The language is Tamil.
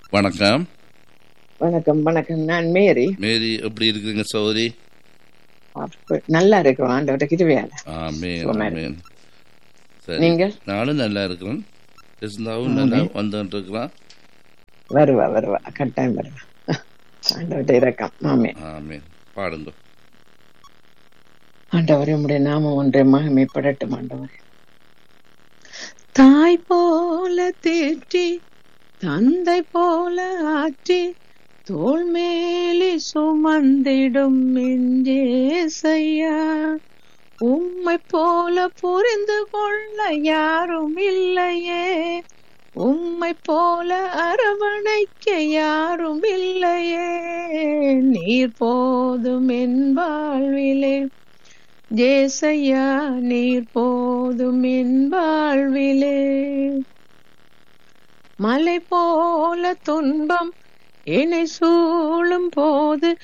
வணக்கம் வணக்கம் வணக்கம் நான் மேரி மேரி எப்படி இருக்குங்க சௌதரி அப்ப நல்லா இருக்கிறோம் ஆண்டவர்கிட்ட கிருவியால ஆமேன் சுகமா ஆமேன் சரி நீங்கள் நானும் நல்லா இருக்கிறேன் இருந்தாவும் நல்லா வந்துட்டு இருக்கிறான் வருவா வருவா கட்டாயம் வருவா ஆண்டவர்கிட்ட இறக்கம் ஆமே ஆமேன் பாடுங்க ஆண்டவரே உடைய நாமம் ஒன்றை மகிமைப்படட்டும் ஆண்டவரே தாய் போல தேற்றி தந்தை போல ஆற்றி தோள் மேலே சுமந்திடும் மிஞ்சேசையா உம்மை போல புரிந்து கொள்ள யாரும் இல்லையே உம்மை போல அரவணைக்க யாரும் இல்லையே நீர் போதும் என் வாழ்விலே ஜேசையா நீர் போதும் என் வாழ்விலே மலை போல துன்பம் என்னை சூழும் போது